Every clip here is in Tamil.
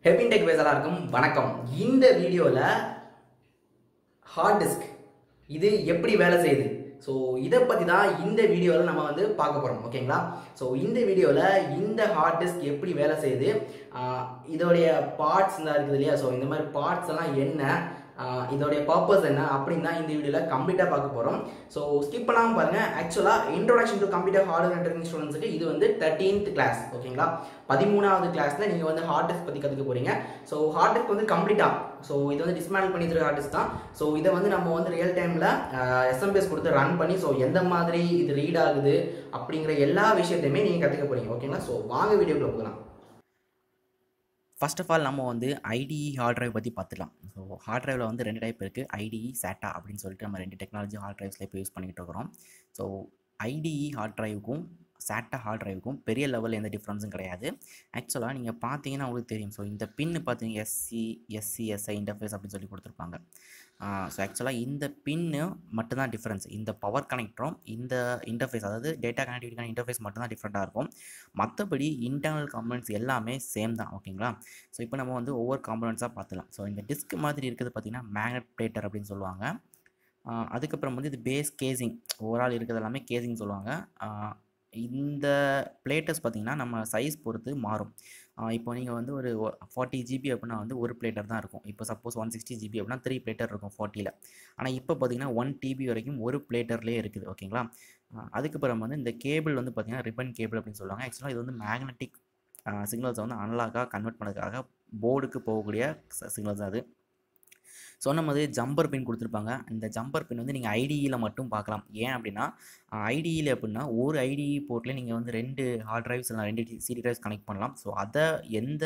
ஹெப்பி டெக் பேஸ் எல்லாருக்கும் வணக்கம் இந்த வீடியோவில் ஹார்ட் டிஸ்க் இது எப்படி வேலை செய்யுது ஸோ இதை பற்றி தான் இந்த வீடியோவில் நம்ம வந்து பார்க்க போகிறோம் ஓகேங்களா ஸோ இந்த வீடியோவில் இந்த ஹார்ட் டிஸ்க் எப்படி வேலை செய்யுது ஆஹ் இதோடைய பார்ட்ஸ் தான் இருக்குது இல்லையா ஸோ இந்த மாதிரி பார்ட்ஸ் எல்லாம் என்ன ஆஹ் இதோடைய பர்பஸ் என்ன அப்படின்னு தான் இந்த வீடியோவில் கம்ப்ளீட்டாக பார்க்க போகிறோம் ஸோ ஸ்கிப் பண்ணாமல் பாருங்கள் ஆக்சுவலாக introduction to computer hardware networking ஸ்டூடெண்ட்ஸுக்கு இது வந்து தேர்ட்டீன்த் கிளாஸ் ஓகேங்களா பதிமூணாவது கிளாஸில் நீங்கள் வந்து ஹார்ட் டிஸ்க் பற்றி கற்றுக்க போகிறீங்க ஸோ ஹார்ட் டிஸ்க் வந்து கம்ப்ளீட்டாக ஸோ இது வந்து டிஸ்மேண்டில் பண்ணி தர ஹார்ட் டிஸ்க் தான் ஸோ இதை வந்து நம்ம வந்து ரியல் டைமில் எஸ்எம்பிஎஸ் கொடுத்து ரன் பண்ணி ஸோ எந்த மாதிரி இது ரீட் ஆகுது அப்படிங்கிற எல்லா விஷயத்தையுமே நீங்கள் கற்றுக்க போகிறீங்க ஓகேங்களா ஸோ வாங்க வீடியோக்குள்ள போகலாம் ஃபர்ஸ்ட் ஆஃப் ஆல் நம்ம வந்து ஐடிஇ ஹார்ட் டிரைவ் பற்றி பார்த்துக்கலாம் ஸோ ஹார்ட் டிரைவில் வந்து ரெண்டு டைப் இருக்குது ஐடிஇ சேட்டா அப்படின்னு சொல்லிட்டு நம்ம ரெண்டு டெக்னாலஜி ஹார்ட் டிரைவ்ஸில் இப்போ யூஸ் பண்ணிக்கிட்டு இருக்கிறோம் ஸோ ஐடிஇ ஹார்ட் டிரைவுக்கும் சேட்டா ஹார்ட் டிரைவுக்கும் பெரிய லெவலில் எந்த டிஃப்ரென்ஸும் கிடையாது ஆக்சுவலாக நீங்கள் பார்த்தீங்கன்னா உங்களுக்கு தெரியும் ஸோ இந்த பின்னு பார்த்தீங்க எஸ்சி எஸ்சி எஸ்ஐ இன்டர்ஃபேஸ் அப்படின்னு சொல்லி கொடுத்துருப்பாங்க ஸோ ஆக்சுவலாக இந்த பின்னு மட்டும்தான் டிஃப்ரென்ஸ் இந்த பவர் கனெக்டரும் இந்த இன்டர்ஃபேஸ் அதாவது டேட்டா கனெக்டிவிட்டிக்கான இன்டர்ஃபேஸ் மட்டும்தான் டிஃப்ரெண்ட்டாக இருக்கும் மற்றபடி இன்டர்னல் காம்பனன்ட்ஸ் எல்லாமே சேம் தான் ஓகேங்களா ஸோ இப்போ நம்ம வந்து ஒவ்வொரு காம்பனன்ட்ஸாக பார்த்துலாம் ஸோ இந்த டிஸ்க் மாதிரி இருக்கிறது பார்த்திங்கன்னா மேக்னட் பிளேட்டர் அப்படின்னு சொல்லுவாங்க ஆஹ் அதுக்கப்புறம் வந்து இது பேஸ் கேசிங் ஓவரால் இருக்கிறது எல்லாமே கேசிங் சொல்லுவாங்க ஆஹ் இந்த பிளேட்டர்ஸ் பார்த்திங்கன்னா நம்ம சைஸ் பொறுத்து மாறும் ஆஹ் இப்போ நீங்கள் வந்து ஒரு ஃபார்ட்டி ஜிபி அப்படின்னா வந்து ஒரு பிளேட்டர் தான் இருக்கும் இப்போ சப்போஸ் ஒன் சிக்ஸ்டி ஜிபி அப்படின்னா த்ரீ பிளேட்டர் இருக்கும் ஃபார்ட்டியில் ஆனால் இப்போ பார்த்தீங்கன்னா ஒன் டிபி வரைக்கும் ஒரு பிளேட்டர்லேயே இருக்குது ஓகேங்களா ஆஹ் அதுக்கப்புறம் வந்து இந்த கேபிள் வந்து பார்த்திங்கன்னா ரிப்பன் கேபிள் அப்படின்னு சொல்லுவாங்க ஆக்சுவலாக இது வந்து மேக்னெட்டிக் சிக்னல்ஸை வந்து அனலாகாக கன்வெர்ட் பண்ணதுக்காக போர்டுக்கு போகக்கூடிய சிக்னல்ஸ் அது சொன்ன மாதிரி ஜம்பர் பின் கொடுத்துருப்பாங்க இந்த ஜம்பர் பின் வந்து நீங்கள் ஐடியில் மட்டும் பார்க்கலாம் ஏன் அப்படின்னா ஐடியில் அப்படின்னா ஒரு ஐடிஇ போர்ட்டில் நீங்கள் வந்து ரெண்டு ஹார்ட் டிரைவ்ஸ் இல்லை ரெண்டு சிடி டிரைவ்ஸ் கனெக்ட் பண்ணலாம் ஸோ அதை எந்த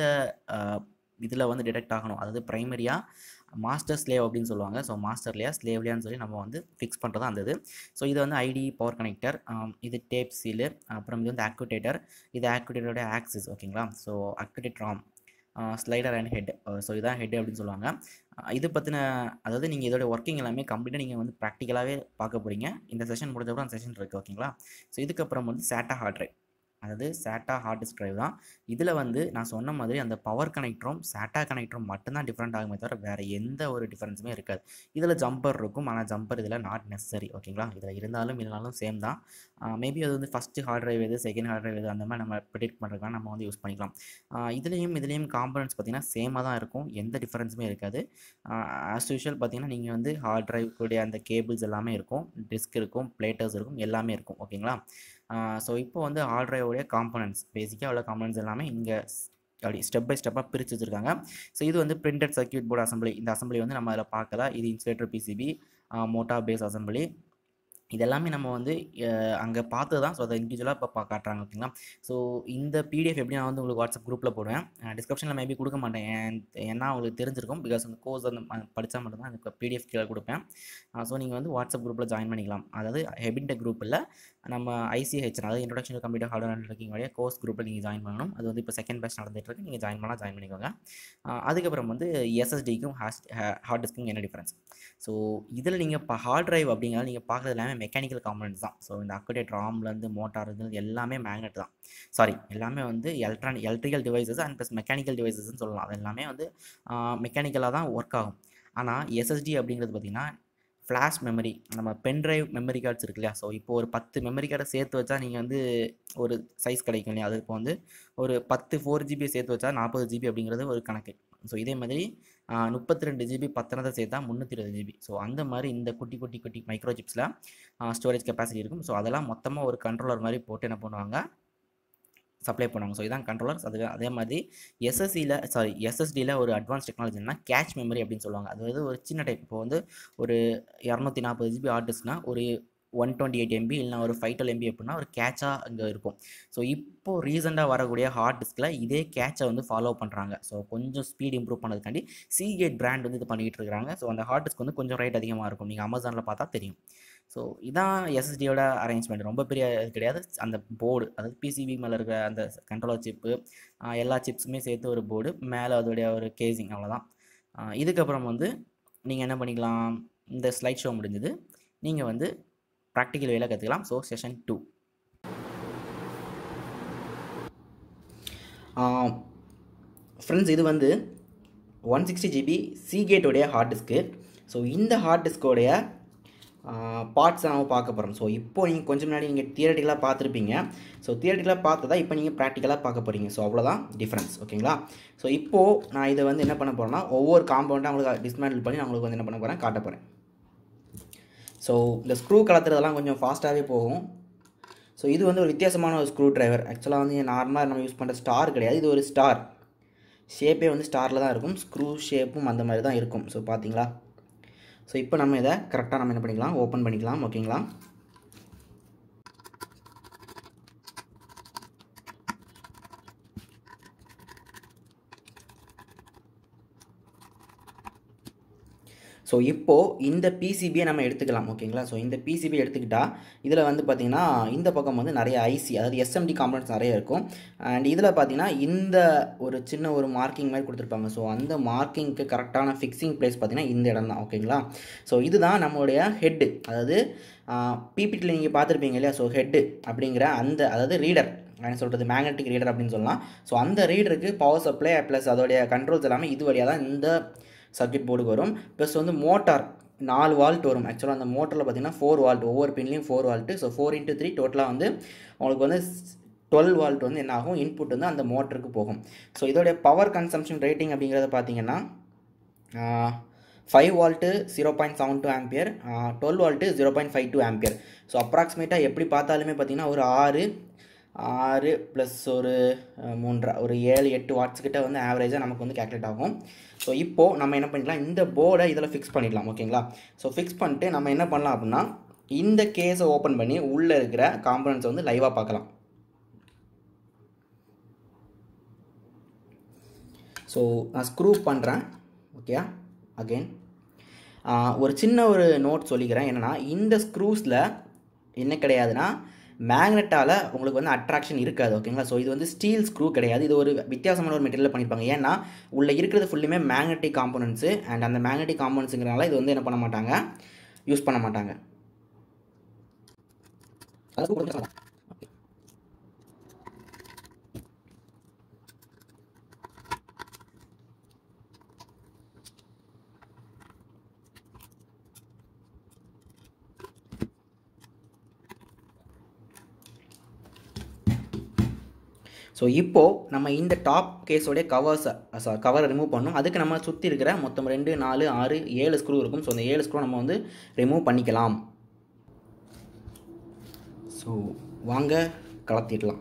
இதில் வந்து டிடெக்ட் ஆகணும் அதாவது ப்ரைமரியாக மாஸ்டர் ஸ்லேவ் அப்படின்னு சொல்லுவாங்க ஸோ மாஸ்டர்லையா ஸ்லேவ்லையான்னு சொல்லி நம்ம வந்து ஃபிக்ஸ் பண்ணுறது அந்த இது ஸோ இது வந்து ஐடி பவர் கனெக்டர் இது டேப் சீலு அப்புறம் இது வந்து ஆக்டிவேட்டர் இது ஆக்டிவேட்டரோட ஆக்சிஸ் ஓகேங்களா so activate ram slider and head so இதான் ஹெட் அப்படின்னு சொல்லுவாங்க அஹ் இது பற்றின அதாவது நீங்கள் இதோட ஒர்க்கிங் எல்லாமே கம்ப்ளீட்டாக நீங்கள் வந்து ப்ராக்டிக்கலாகவே பார்க்க போகிறீங்க இந்த செஷன் முடிஞ்சப்பறம் அந்த செஷன் இருக்குது ஓகேங்களா ஸோ இதுக்கப்புறம் வந்து சேட்டா ஹார்ட் ட்ரைவ் அதாவது சேட்டா ஹார்ட் டிஸ்க் ட்ரைவ் தான் இதில் வந்து நான் சொன்ன மாதிரி அந்த பவர் கனெக்டரும் சேட்டா கனெக்டரும் மட்டும்தான் டிஃப்ரெண்ட் ஆகுமே தவிர வேறு எந்த ஒரு டிஃப்ரென்ஸுமே இருக்காது இதில் ஜம்பர் இருக்கும் ஆனால் ஜம்பர் இதில் நாட் நெசசரி ஓகேங்களா இதில் இருந்தாலும் இல்லைனாலும் சேம் தான் மேபி அது வந்து ஃபஸ்ட்டு ஹார்ட் டிரைவ் எது செகண்ட் ஹார்ட் டிரைவ் எது அந்த மாதிரி நம்ம ப்ரிடிக்ட் பண்ணுறதுக்காக நம்ம வந்து யூஸ் பண்ணிக்கலாம் ஆஹ் இதுலேயும் இதுலேயும் காம்பனன்ட்ஸ் பார்த்திங்கன்னா சேமாக தான் இருக்கும் எந்த டிஃப்ரென்ஸுமே இருக்காது ஆஸ் யூஷுவல் பார்த்தீங்கன்னா நீங்கள் வந்து ஹார்ட் டிரைவ் கூடிய அந்த கேபிள்ஸ் எல்லாமே இருக்கும் டிஸ்க் இருக்கும் பிளேட்டர்ஸ் இருக்கும் எல்லாமே இருக்கும் ஓகேங்களா ஸோ இப்போ வந்து ஹார்ட் டிரைவோடைய காம்பனன்ட்ஸ் பேசிக்காக உள்ள காம்பனன்ட்ஸ் எல்லாமே இங்கே அப்படி ஸ்டெப் பை ஸ்டெப்பாக பிரித்து வச்சுருக்காங்க ஸோ இது வந்து பிரிண்டட் சர்க்யூட் போர்டு அசம்பிளி இந்த அசம்பிளி வந்து நம்ம அதில் பார்க்கல இது insulator PCB motor base assembly இதெல்லாமே நம்ம வந்து அங்கே பார்த்து தான் ஸோ அதை இண்டிவிஜுவலாக இப்போ பா காட்டுறாங்க ஓகேங்களா ஸோ இந்த பிடிஎஃப் எப்படி நான் வந்து உங்களுக்கு வாட்ஸ்அப் குரூப்பில் போடுவேன் டிஸ்கிரிப்ஷனில் மேபி கொடுக்க மாட்டேன் ஏன் ஏன்னா உங்களுக்கு தெரிஞ்சிருக்கும் பிகாஸ் அந்த கோர்ஸ் அந்த படித்தா மட்டும்தான் அந்த பிடிஎஃப் கீழே கொடுப்பேன் ஸோ நீங்கள் வந்து வாட்ஸ்அப் குரூப்பில் ஜாயின் பண்ணிக்கலாம் அதாவது ஹெபின்டெக் குரூப்பில் நம்ம ஐசிஹெச் அதாவது introduction to computer hardware networking வழியாக கோர்ஸ் குரூப்பில் நீங்கள் ஜாயின் பண்ணணும் அது வந்து இப்போ செகண்ட் பேட்ச் நடந்துட்டு இருக்கு நீங்கள் ஜாயின் பண்ணால் ஜாயின் பண்ணிக்கோங்க அதுக்கப்புறம் வந்து எஸ்எஸ்டிக்கும் ஹார்ட் டிஸ்க்கும் என்ன டிஃப்ரென்ஸ் ஸோ இதில் நீங்கள் இப்போ ஹார்ட் டிரைவ் அப்படிங்கிறது நீங்கள் பார்க்குறது எல்லாமே மெக்கானிக்கல் காம்பனன்ட்ஸ் தான் ஸோ இந்த அக்குடேட் ராம்லேருந்து மோட்டார் இது எல்லாமே மேக்னெட் தான் சாரி எல்லாமே வந்து electronic electrical devices and plus mechanical டிவைசஸ்ன்னு சொல்லலாம் அது எல்லாமே வந்து மெக்கானிக்கலாக தான் ஒர்க் ஆகும் ஆனால் எஸ்எஸ்டி அப்படிங்கிறது பார்த்திங்கன்னா ஃப்ளாஷ் மெமரி நம்ம பென்ட்ரைவ் மெமரி கார்ட்ஸ் இருக்கு இல்லையா ஸோ இப்போ ஒரு பத்து மெமரி கார்டை சேர்த்து வச்சா நீங்கள் வந்து ஒரு சைஸ் கிடைக்கும் இல்லையா அது இப்போ வந்து ஒரு பத்து ஃபோர் ஜிபி சேர்த்து வச்சா நாற்பது ஜிபி அப்படிங்கிறது ஒரு கணக்கு ஸோ இதே மாதிரி முப்பத்தி ரெண்டு ஜிபி பத்தினத்தை சேர்த்தா முந்நூற்றி இருபது ஜிபி ஸோ அந்த மாதிரி இந்த குட்டி குட்டி குட்டி மைக்ரோ சிப்ஸில் ஸ்டோரேஜ் கெப்பாசிட்டி இருக்கும் ஸோ அதெல்லாம் மொத்தமாக ஒரு கண்ட்ரோலர் மாதிரி போட்டு என்ன பண்ணுவாங்க சப்ளை பண்ணுவாங்க ஸோ இதான் கண்ட்ரோலர்ஸ் அது அதே மாதிரி எஸ்எஸ்சியில் சாரி எஸ்எஸ்டியில் ஒரு அட்வான்ஸ் டெக்னாலஜினா கேட்ச் மெமரி அப்படின்னு சொல்லுவாங்க அதாவது ஒரு சின்ன டைப் இப்போ வந்து ஒரு இரநூத்தி நாற்பது ஜிபி ஆர்டிஸ்ட்னா ஒரு ஒன் டுவெண்ட்டி எயிட் எம்பி இல்லைனா ஒரு ஃபைவ் டுவெல் எம்பி அப்படின்னா ஒரு கேட்சாக அங்கே இருக்கும் ஸோ இப்போது ரீசெண்டாக வரக்கூடிய ஹார்ட் டிஸ்கில் இதே கேட்சை வந்து ஃபாலோ பண்ணுறாங்க ஸோ கொஞ்சம் ஸ்பீட் இம்ப்ரூவ் பண்ணதுக்காண்டி சீகேட் பிராண்ட் வந்து இது பண்ணிகிட்டு இருக்காங்க ஸோ அந்த ஹார்ட் டிஸ்க் வந்து கொஞ்சம் ரேட் அதிகமாக இருக்கும் நீங்கள் அமேசானில் பார்த்தா தெரியும் ஸோ இதான் எஸ்எஸ்டியோட அரேஞ்ச்மெண்ட் ரொம்ப பெரிய இது கிடையாது அந்த போர்டு அதாவது பிசிபி மேலே இருக்கிற அந்த கண்ட்ரோலர் சிப்பு எல்லா சிப்ஸுமே சேர்த்து ஒரு போர்டு மேலே அதோடைய ஒரு கேசிங் அவ்வளோதான் இதுக்கப்புறம் வந்து நீங்கள் என்ன பண்ணிக்கலாம் இந்த ஸ்லைட் ஷோ முடிஞ்சது நீங்கள் வந்து ப்ராக்டிக்கல் வேலை கற்றுக்கலாம் ஸோ செஷன் டூ ஃப்ரெண்ட்ஸ் இது வந்து ஒன் சிக்ஸ்டி ஜிபி சீகேட்டோடைய ஹார்ட் டிஸ்க்கு ஸோ இந்த ஹார்ட் டிஸ்கோடைய பார்ட்ஸ் நம்ம பார்க்க போகிறோம் ஸோ இப்போ நீங்கள் கொஞ்சம் முன்னாடி நீங்கள் தியரட்டிக்கலாக பார்த்துருப்பீங்க ஸோ தியரட்டிக்கலாக பார்த்ததா இப்போ நீங்கள் ப்ராக்டிக்கலாக பார்க்க போகிறீங்க ஸோ அவ்வளோதான் டிஃப்ரென்ஸ் ஓகேங்களா ஸோ இப்போது நான் இதை வந்து என்ன பண்ண போகிறேன்னா ஒவ்வொரு காம்பவுண்டாக உங்களுக்கு டிஸ்மேண்டில் பண்ணி நான் உங்களுக்கு வந்து என்ன பண்ண போகிறேன் காட்ட போகிறேன் ஸோ இந்த ஸ்க்ரூ கலத்துறதெல்லாம் கொஞ்சம் ஃபாஸ்ட்டாகவே போகும் ஸோ இது வந்து ஒரு வித்தியாசமான ஒரு ஸ்க்ரூ டிரைவர் ஆக்சுவலாக வந்து நார்மலாக நம்ம யூஸ் பண்ணுற ஸ்டார் கிடையாது இது ஒரு ஸ்டார் ஷேப்பே வந்து ஸ்டாரில் தான் இருக்கும் ஸ்க்ரூ ஷேப்பும் அந்த மாதிரி தான் இருக்கும் ஸோ பார்த்தீங்களா ஸோ இப்போ நம்ம இதை கரெக்டாக நம்ம என்ன பண்ணிக்கலாம் ஓப்பன் பண்ணிக்கலாம் ஓகேங்களா ஸோ இப்போது இந்த பிசிபியை நம்ம எடுத்துக்கலாம் ஓகேங்களா ஸோ இந்த பிசிபி எடுத்துக்கிட்டால் இதில் வந்து பார்த்திங்கன்னா இந்த பக்கம் வந்து நிறைய ஐசி அதாவது எஸ்எம்டி காம்பனன்ட்ஸ் நிறைய இருக்கும் அண்ட் இதில் பார்த்தீங்கன்னா இந்த ஒரு சின்ன ஒரு மார்க்கிங் மாதிரி கொடுத்துருப்பாங்க ஸோ அந்த மார்க்கிங்க்கு கரெக்டான ஃபிக்ஸிங் பிளேஸ் பார்த்திங்கன்னா இந்த இடம் தான் ஓகேங்களா ஸோ இதுதான் நம்மளுடைய ஹெட்டு அதாவது பிபிடியில் நீங்கள் பார்த்துருப்பீங்க இல்லையா ஸோ ஹெட்டு அப்படிங்கிற அந்த அதாவது ரீடர் என்ன சொல்கிறது மேக்னெட்டிக் ரீடர் அப்படின்னு சொல்லலாம் ஸோ அந்த ரீடருக்கு பவர் சப்ளை ப்ளஸ் அதோடைய கண்ட்ரோல்ஸ் எல்லாமே இது வழியாக தான் இந்த சர்க்கியூட் போர்டுக்கு வரும் ப்ளஸ் வந்து மோட்டார் நாலு வால்ட் வரும் ஆக்சுவலாக அந்த மோட்டரில் பார்த்தீங்கன்னா ஃபோர் வால்ட் ஒவ்வொரு பின்லேயும் four volt so four into three டோட்டலாக வந்து உங்களுக்கு வந்து டுவெல் வால்ட் வந்து என்ன ஆகும் இன்புட் வந்து அந்த மோட்டருக்கு போகும் ஸோ இதோடைய பவர் கன்சம்ஷன் ரேட்டிங் அப்படிங்கிறத பார்த்தீங்கன்னா five volt zero point seven two ampere twelve volt zero point five two ampere so அப்ராக்சிமேட்டாக எப்படி பார்த்தாலுமே பார்த்தீங்கன்னா ஒரு ஆறு ஆறு ப்ளஸ் ஒரு மூன்றரை ஒரு ஏழு எட்டு வாட்ஸ் கிட்ட வந்து ஆவரேஜாக நமக்கு வந்து கேல்குலேட் ஆகும் ஸோ இப்போது நம்ம என்ன பண்ணிக்கலாம் இந்த போர்டை இதில் ஃபிக்ஸ் பண்ணிடலாம் ஓகேங்களா ஸோ ஃபிக்ஸ் பண்ணிட்டு நம்ம என்ன பண்ணலாம் அப்படின்னா இந்த கேஸை ஓப்பன் பண்ணி உள்ளே இருக்கிற காம்பனன்ட்ஸை வந்து லைவாக பார்க்கலாம் ஸோ நான் ஸ்க்ரூ பண்ணுறேன் ஓகே அகெயின் ஒரு சின்ன ஒரு நோட் சொல்லிக்கிறேன் என்னென்னா இந்த ஸ்க்ரூஸில் என்ன கிடையாதுன்னா மேக்னெட்டால் உங்களுக்கு வந்து அட்ராக்ஷன் இருக்காது ஓகேங்களா ஸோ இது வந்து ஸ்டீல் ஸ்க்ரூ கிடையாது இது ஒரு வித்தியாசமான ஒரு மெட்டீரியல் பண்ணியிருப்பாங்க ஏன்னா உள்ளே இருக்கிறது ஃபுல்லுமே மேக்னெட்டிக் காம்போனன்ட்ஸு அண்ட் அந்த மேக்னெட்டிக் காம்போனன்ட்ஸுங்கிறனால இது வந்து என்ன பண்ண மாட்டாங்க யூஸ் பண்ண மாட்டாங்க ஸோ இப்போது நம்ம இந்த டாப் கேஸோடைய கவர்ஸை சாரி கவரை ரிமூவ் பண்ணோம் அதுக்கு நம்ம சுற்றி இருக்கிற மொத்தம் ரெண்டு நாலு ஆறு ஏழு ஸ்க்ரூ இருக்கும் ஸோ அந்த ஏழு ஸ்க்ரூ நம்ம வந்து ரிமூவ் பண்ணிக்கலாம் ஸோ வாங்க கலத்திடலாம்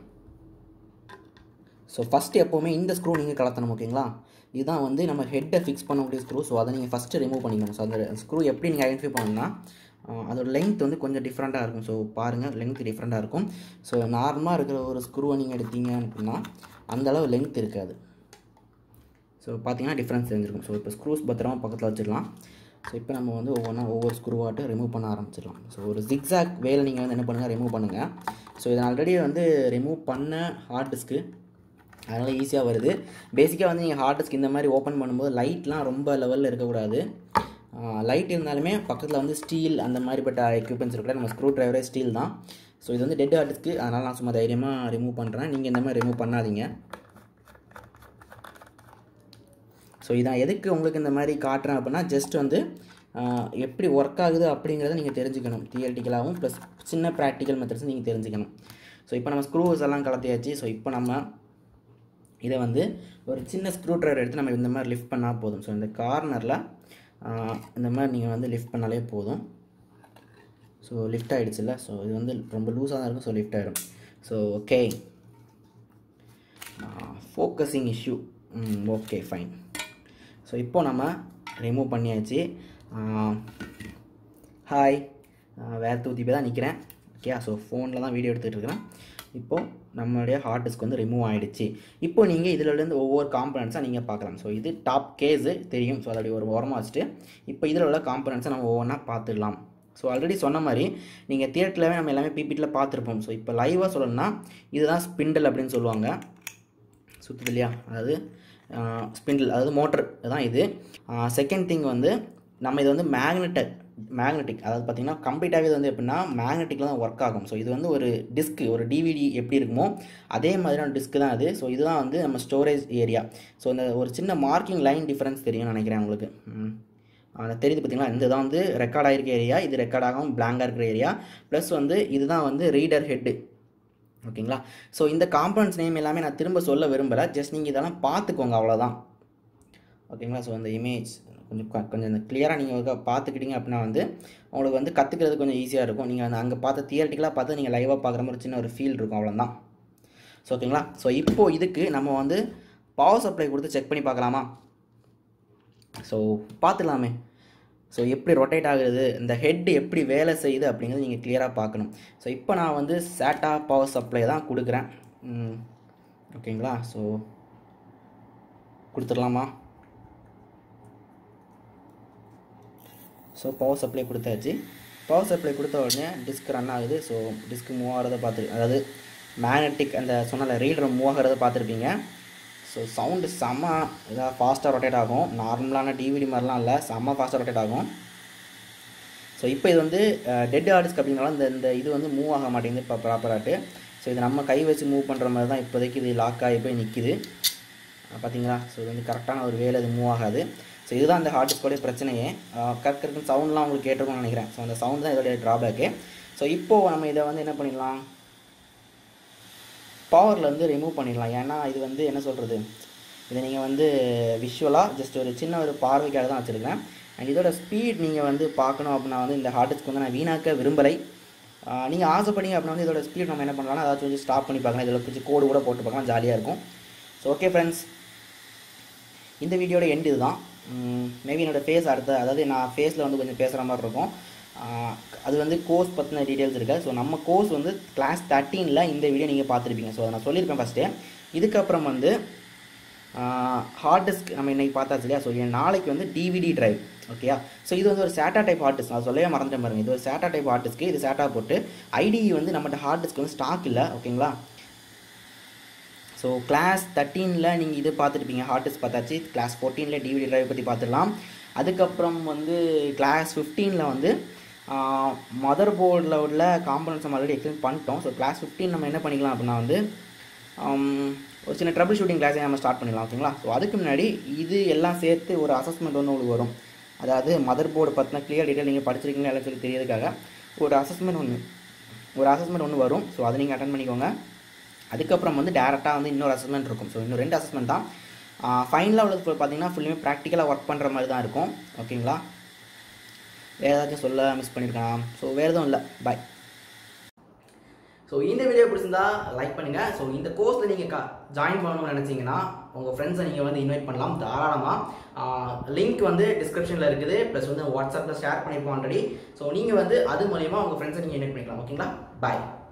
ஸோ ஃபஸ்ட்டு எப்போவுமே இந்த ஸ்க்ரூ நீங்கள் கலத்தணும் ஓகேங்களா இதுதான் வந்து நம்ம ஹெட்டை ஃபிக்ஸ் பண்ணக்கூடிய ஸ்க்ரூ ஸோ அதை நீங்கள் ஃபஸ்ட்டு ரிமூவ் பண்ணிக்கணும் ஸோ அந்த ஸ்க்ரூ எப்படி நீங்கள் ஐடென்டிஃபை பண்ணணும்னா அதோட லென்த் வந்து கொஞ்சம் டிஃப்ரெண்ட்டாக இருக்கும் ஸோ பாருங்கள் லென்த் டிஃப்ரெண்ட்டாக இருக்கும் ஸோ நார்மலாக இருக்கிற ஒரு ஸ்க்ரூவை நீங்கள் எடுத்தீங்க அப்படின்னா அந்தளவு லென்த் இருக்காது ஸோ பார்த்தீங்கன்னா டிஃப்ரென்ஸ் தெரிஞ்சிருக்கும் ஸோ இப்போ ஸ்க்ரூஸ் பத்திரமா பக்கத்தில் வச்சிடலாம் ஸோ இப்போ நம்ம வந்து ஒவ்வொன்றா ஒவ்வொரு ஸ்க்ரூவாட்டு ரிமூவ் பண்ண ஆரம்பிச்சிடலாம் ஸோ ஒரு ஜிக்ஸாக் வேலை நீங்கள் வந்து என்ன பண்ணுங்கள் ரிமூவ் பண்ணுங்கள் ஸோ இதை ஆல்ரெடி வந்து ரிமூவ் பண்ண ஹார்ட் டிஸ்க்கு அதனால் ஈஸியாக வருது பேசிக்காக வந்து நீங்கள் ஹார்ட் டிஸ்க் இந்த மாதிரி ஓப்பன் பண்ணும்போது லைட்லாம் ரொம்ப லெவலில் இருக்கக்கூடாது லைட் இருந்தாலுமே பக்கத்தில் வந்து ஸ்டீல் அந்த மாதிரிப்பட்ட எக்யூப்மெண்ட்ஸ் இருக்கிற நம்ம ஸ்க்ரூ ட்ரைவரே ஸ்டீல் தான் ஸோ இது வந்து டெட் ஹார்ட் டிஸ்க்கு அதனால் நான் சும்மா தைரியமாக ரிமூவ் பண்ணுறேன் நீங்கள் இந்த மாதிரி ரிமூவ் பண்ணாதீங்க ஸோ இதான் எதுக்கு உங்களுக்கு இந்த மாதிரி காட்டுறேன் அப்படின்னா ஜஸ்ட் வந்து எப்படி ஒர்க் ஆகுது அப்படிங்கிறத நீங்கள் தெரிஞ்சுக்கணும் தியரிட்டிக்கலாகவும் ப்ளஸ் சின்ன ப்ராக்டிக்கல் மெத்தட்ஸ் நீங்கள் தெரிஞ்சுக்கணும் ஸோ இப்போ நம்ம ஸ்க்ரூஸ் எல்லாம் கலத்தியாச்சு ஸோ இப்போ நம்ம இதை வந்து ஒரு சின்ன ஸ்க்ரூ ட்ரைவர் எடுத்து நம்ம இந்த மாதிரி லிஃப்ட் பண்ணால் போதும் ஸோ இந்த கார்னரில் இந்த மாதிரி நீங்கள் வந்து லிஃப்ட் பண்ணாலே போதும் ஸோ லிஃப்ட் ஆகிடுச்சுல்ல ஸோ இது வந்து ரொம்ப லூஸாக தான் இருக்கும் ஸோ லிஃப்ட் ஆகிடும் so okay focusing issue okay fine so இப்போ நம்ம ரிமூவ் பண்ணியாச்சு ஹாய் வேறு தூத்தி போய் தான் நிற்கிறேன் ஓகே ஸோ ஃபோனில் தான் வீடியோ எடுத்துகிட்டு இருக்கிறேன் இப்போது நம்மளுடைய ஹார்ட் டிஸ்க் வந்து ரிமூவ் ஆகிடுச்சு இப்போ நீங்கள் இதிலேருந்து ஒவ்வொரு காம்பனன்ட்ஸாக நீங்கள் பார்க்கலாம் ஸோ இது டாப் கேஸு தெரியும் ஸோ அதோடைய ஒரு ஓரமாக வச்சுட்டு இப்போ இதில் உள்ள காம்பனன்ட்ஸை நம்ம ஒவ்வொன்றா பார்த்துடலாம் ஸோ ஆல்ரெடி சொன்ன மாதிரி நீங்கள் தியேட்டர்லவே நம்ம எல்லாமே பிபிட்டியில் பார்த்துருப்போம் ஸோ இப்போ லைவாக சொல்லணும்னா இதுதான் ஸ்பிண்டில் அப்படின்னு சொல்லுவாங்க சுற்றுது இல்லையா அதாவது ஸ்பிண்டில் அதாவது மோட்டர் தான் இது செகண்ட் திங் வந்து நம்ம இதை வந்து மேக்னெட்டை மேக்னெட்டிக் அதாவது பார்த்தீங்கன்னா கம்ப்ளீட்டாகவே இது வந்து எப்படின்னா மேக்னெட்டிக்கில் தான் ஒர்க் ஆகும் ஸோ இது வந்து ஒரு டிஸ்க் ஒரு டிவிடி எப்படி இருக்குமோ அதே மாதிரியான டிஸ்க் தான் அது ஸோ இதுதான் வந்து நம்ம ஸ்டோரேஜ் ஏரியா ஸோ இந்த ஒரு சின்ன மார்க்கிங் லைன் டிஃப்ரென்ஸ் தெரியும்னு நினைக்கிறேன் உங்களுக்கு ம். ஆ, தெரியுது பார்த்தீங்களா இந்த தான் வந்து ரெக்கார்ட் ஆகிருக்க ஏரியா இது ரெக்கார்ட் ஆகும் பிளாங்காக இருக்கிற ஏரியா ப்ளஸ் வந்து இதுதான் வந்து ரீடர் ஹெட்டு ஓகேங்களா ஸோ இந்த காம்பனன்ட்ஸ் நேம் எல்லாமே நான் திரும்ப சொல்ல விரும்பலை ஜஸ்ட் நீங்கள் இதெல்லாம் பார்த்துக்கோங்க அவ்வளோதான் ஓகேங்களா ஸோ அந்த இமேஜ் கொஞ்சம் கொ- கொஞ்சம் இந்த கிளியராக நீங்கள் பார்த்துக்கிட்டீங்க அப்படின்னா வந்து உங்களுக்கு வந்து கற்றுக்கிறது கொஞ்சம் ஈஸியாக இருக்கும் நீங்கள் அந்த அங்கே பார்த்த தியரட்டிக்கலாக பார்த்து நீங்கள் லைவாக பார்க்குற மாதிரி சின்ன ஒரு ஃபீல் இருக்கும் அவ்வளோதான் ஸோ ஓகேங்களா ஸோ இப்போது இதுக்கு நம்ம வந்து பவர் சப்ளை கொடுத்து செக் பண்ணி பார்க்கலாமா ஸோ பார்த்துலாமே ஸோ எப்படி ரொட்டேட் ஆகுது இந்த ஹெட் எப்படி வேலை செய்யுது அப்படிங்கிறது நீங்கள் கிளியராக பார்க்கணும் ஸோ இப்போ நான் வந்து சேட்டா பவர் சப்ளை தான் கொடுக்குறேன் ம், ஓகேங்களா ஸோ கொடுத்துடலாமா ஸோ பவர் சப்ளை கொடுத்தாச்சு பவர் சப்ளை கொடுத்த உடனே டிஸ்க் ரன் ஆகுது ஸோ டிஸ்க் மூவ் ஆகிறத பார்த்து அதாவது மேக்னெட்டிக் அந்த சொன்னல ரீடர் மூவ் ஆகிறத பார்த்துருப்பீங்க ஸோ சவுண்டு செம்ம இதாக ஃபாஸ்ட்டாக ரொட்டேட் ஆகும் நார்மலான டிவிடி மாதிரிலாம் இல்லை செம்ம ஃபாஸ்ட்டாக ரொட்டேட் ஆகும் ஸோ இப்போ இது வந்து டெட் ஆர்டிஸ்க் அப்படின்னால இந்த இந்த இது வந்து மூவ் ஆக மாட்டேங்குது இப்போ ப்ராப்பராட்டு ஸோ இது நம்ம கை வச்சு மூவ் பண்ணுற மாதிரி தான் இப்போதைக்கு இது லாக் ஆகி போய் நிற்கிது பார்த்தீங்களா ஸோ இது வந்து கரெக்டான ஒரு வேலை இது மூவ் ஆகாது ஸோ இதுதான் அந்த ஹார்ட் டிஸ்கோடைய பிரச்சனையே கரெக்ட் கரெக்ட் சவுண்ட்லாம் உங்களுக்கு கேட்டிருக்கும்னு நினைக்கிறேன் ஸோ அந்த சவுண்ட் தான் இதோடைய ட்ராபேக்கு ஸோ இப்போது நம்ம இதை வந்து என்ன பண்ணிடலாம் பவரில் வந்து ரிமூவ் பண்ணிடலாம் ஏன்னா இது வந்து என்ன சொல்கிறது இதை நீங்கள் வந்து விஷுவலாக ஜஸ்ட் ஒரு சின்ன ஒரு பார்வைக்காக தான் வச்சுருக்கேன் அண்ட் இதோட ஸ்பீட் நீங்கள் வந்து பார்க்கணும் அப்படின்னா வந்து இந்த ஹார்ட் டிஸ்க் வந்து நான் வீணாக்க விரும்பலை நீங்கள் ஆசைப்பட்டீங்க அப்படின்னா வந்து இதோட ஸ்பீட் நம்ம என்ன பண்ணலாம் ஏதாச்சும் கொஞ்சம் ஸ்டாப் பண்ணி பார்க்கலாம் இதில் கொஞ்சம் கோடு கூட போட்டு பார்க்கலாம் ஜாலியாக இருக்கும் ஸோ ஓகே ஃப்ரெண்ட்ஸ் இந்த வீடியோட எண்ட் இதுதான் மேபி என்னோட ஃபேஸ் அடுத்த அதாவது நான் ஃபேஸில் வந்து கொஞ்சம் பேசுகிற மாதிரி இருக்கும் ஆஹ் அது வந்து கோர்ஸ் பற்றின டீட்டெயில்ஸ் இருக்குது ஸோ நம்ம கோர்ஸ் வந்து கிளாஸ் தேர்ட்டீனில் இந்த வீடியோ நீங்கள் பார்த்துருப்பீங்க ஸோ அதை நான் சொல்லியிருப்பேன் ஃபஸ்ட்டு இதுக்கப்புறம் வந்து ஹார்ட் டிஸ்க் நம்ம இன்றைக்கி பார்த்தாச்சு இல்லையா ஸோ நாளைக்கு வந்து டிவிடி டிரைவ் ஓகேயா ஸோ இது வந்து ஒரு சேட்டா டைப் ஹார்ட் டிஸ்க் நான் சொல்லவே மறந்துட்டேன் பாருங்க இது ஒரு சேட்டா டைப் ஹார்ட் டிஸ்க்கு இது சேட்டா போட்டு ஐடிஇ வந்து நம்மகிட்ட ஹார்ட் டிஸ்க் வந்து ஸ்டாக் இல்லை ஓகேங்களா ஸோ கிளாஸ் தேர்ட்டீனில் நீங்கள் இது பார்த்துருப்பீங்க ஹார்ட் டிஸ்க் பார்த்தாச்சு கிளாஸ் ஃபோர்டீனில் டிவிடி டிரைவ் பற்றி பார்த்துடலாம் அதுக்கப்புறம் வந்து கிளாஸ் ஃபிஃப்டீனில் வந்து மதர் போர்டில் உள்ள காம்பனன்ஸ் நம்ம ஆல்ரெடி எக்ஸ்பிளைன் பண்ணிட்டோம் ஸோ கிளாஸ் ஃபிஃப்டீன் நம்ம என்ன பண்ணிக்கலாம் அப்படின்னா வந்து ஆம், ஒரு சின்ன ட்ரபிள் ஷூட்டிங் கிளாஸே நம்ம ஸ்டார்ட் பண்ணிடலாம் ஓகேங்களா ஸோ அதுக்கு முன்னாடி இது எல்லாம் சேர்த்து ஒரு அசஸ்மெண்ட் ஒன்று உங்களுக்கு வரும் அதாவது மதர் போர்டு பற்றின கிளியர் டீட்டெயில் நீங்கள் படிச்சிருக்கீங்களா இல்லைன்னு சொல்லி தெரியறதுக்காக ஒரு அசஸ்மெண்ட் ஒன்று ஒரு அசஸ்மெண்ட் ஒன்று வரும் ஸோ அதை நீங்கள் அட்டன் பண்ணிக்கோங்க அதுக்கப்புறம் வந்து டேரெக்டாக வந்து இன்னொரு அசஸ்மெண்ட் இருக்கும் ஸோ இன்னும் ரெண்டு அசஸ்மெண்ட் தான் ஃபைனலாக உள்ளது full பார்த்தீங்கன்னா ஃபுல்லுமே ப்ராக்டிக்கலாக ஒர்க் பண்ணுற மாதிரி தான் இருக்கும் ஓகேங்களா வேறு ஏதாச்சும் சொல்ல மிஸ் பண்ணியிருக்கலாம் ஸோ வேறு எதுவும் இல்லை பாய் ஸோ இந்த வீடியோ பிடிச்சிருந்தா லைக் பண்ணுங்க ஸோ இந்த கோர்ஸில் நீங்கள் ஜாயின் பண்ணணும்னு நினச்சிங்கன்னா உங்கள் ஃப்ரெண்ட்ஸை நீங்கள் வந்து இன்வைட் பண்ணலாம் தாராளமாக லிங்க் வந்து டிஸ்கிரிப்ஷனில் இருக்குது ப்ளஸ் வந்து வாட்ஸ்அப்பில் ஷேர் பண்ணியிருப்போம் ஆல்ரெடி ஸோ நீங்கள் வந்து அது மூலயமா உங்கள் ஃப்ரெண்ட்ஸை நீங்கள் இன்வைட் பண்ணிக்கலாம் ஓகேங்களா பாய்